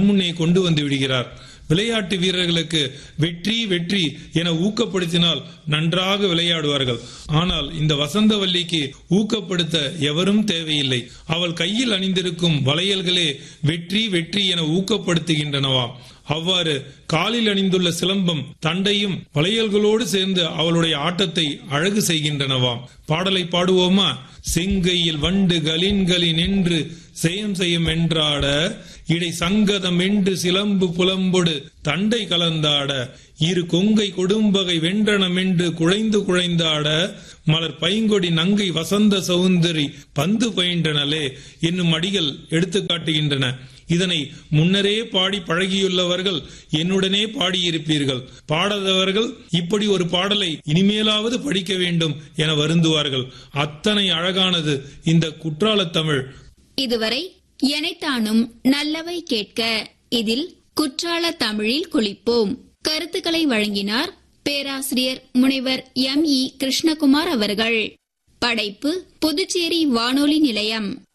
கண்முன்னே கொண்டு வந்து விடுகிறார் விளையாட்டு வீரர்களுக்கு வெற்றி வெற்றி என ஊக்கப்படுத்தினால் நன்றாக விளையாடுவார்கள் ஆனால் இந்த வசந்தவல்லிக்கு ஊக்கப்படுத்த எவரும் தேவையில்லை அவள் கையில் அணிந்திருக்கும் வளையல்களே வெற்றி வெற்றி என ஊக்கப்படுத்துகின்றனவாம் அவ்வாறு காலில் அணிந்துள்ள சிலம்பம் தண்டையும் வளையல்களோடு சேர்ந்து அவளுடைய ஆட்டத்தை அழகு செய்கின்றனவாம் பாடலை பாடுவோமா செங்கையில் வண்டு கலின்களின் என்று செயம் செய்யும் என்றாட இடை சங்கதம் என்று சிலம்பு புலம்பொடு தண்டை கலந்தாட இரு கொங்கை கொடும்பகை வென்றனம் என்று குழைந்து குழைந்தாட மலர் பைங்கொடி நங்கை வசந்த சௌந்தரி பந்து பயின்றனலே என்னும் அடிகள் எடுத்து காட்டுகின்றன இதனை முன்னரே பாடி பழகியுள்ளவர்கள் என்னுடனே பாடியிருப்பீர்கள் பாடாதவர்கள் இப்படி ஒரு பாடலை இனிமேலாவது படிக்க வேண்டும் என வருந்துவார்கள் அத்தனை அழகானது இந்த குற்றாலத் தமிழ் இதுவரை எனைத்தானும் நல்லவை கேட்க இதில் குற்றால தமிழில் குளிப்போம் கருத்துக்களை வழங்கினார் பேராசிரியர் முனைவர் எம் இ கிருஷ்ணகுமார் அவர்கள் படைப்பு புதுச்சேரி வானொலி நிலையம்